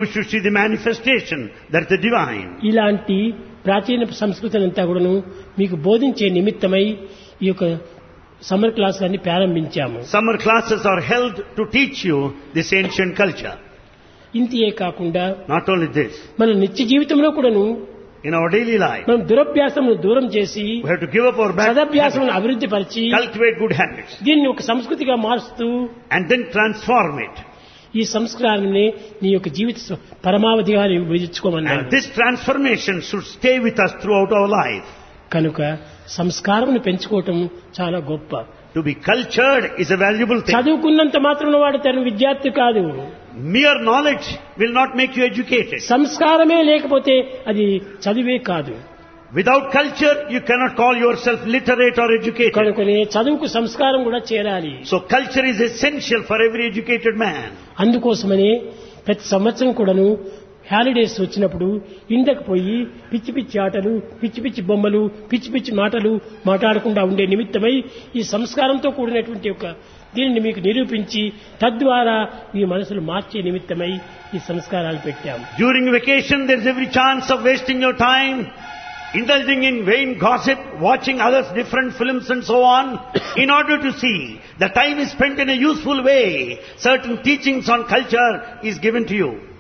You should see the manifestation. That's the divine. ఇలాంటి ప్రాచీన సంస్కృతిని అంతా కూడాను మీకు బోధించే నిమిత్తమై ఈ యొక్క సమ్మర్ క్లాసులన్నీ ప్రారంభించాము Summer classes are held to teach you this ancient culture. ఇంతియే కాకుండా Not only this, మన నిత్య జీవితంలో కూడాను in our daily life, మనం దురభ్యాసమును దూరం చేసి we have to give up our bad habits, సదభ్యాసమును అభివృద్ధి పరిచి cultivate good habits, దీన్ని ఒక సంస్కృతిగా మారుస్తూ and then transform it. ఈ సంస్కారాన్ని నీ యొక్క జీవిత స్వ- పరమావధిగా నీవు విధించుకోమన్నాడు And this transformation should stay with us throughout our life. కనుక సంస్కారం పెంచుకోవటం చాలా గొప్ప To be cultured is a valuable thing. చదువుకున్నంత మాత్రం వాడు తన విద్యార్థి కాదు Mere knowledge will not make you educated. సంస్కారమే లేకపోతే అది చదివే కాదు Without culture, you cannot call yourself literate or educated. కనుకనే చదువుకు సంస్కారం కూడా చేరాలి So culture is essential for every educated man. అందుకోసమనే ప్రతి సంవత్సరం కూడాను హాలిడేస్ వచ్చినప్పుడు ఇండకు పోయి పిచ్చి పిచ్చి ఆటలు పిచ్చి పిచ్చి బొమ్మలు పిచ్చి పిచ్చి మాటలు మాట్లాడకుండా ఉండే నిమిత్తమై ఈ సంస్కారంతో కూడినటువంటి ఒక దీనిని మీకు నిరూపించి తద్వారా మీ మనసులు మార్చే నిమిత్తమై ఈ సంస్కారాలు పెట్టాము During vacation, there's every chance of wasting your time, indulging in vain gossip, watching others' different films and so on, in order to see the time is spent in a useful way. Certain teachings on culture is given to you.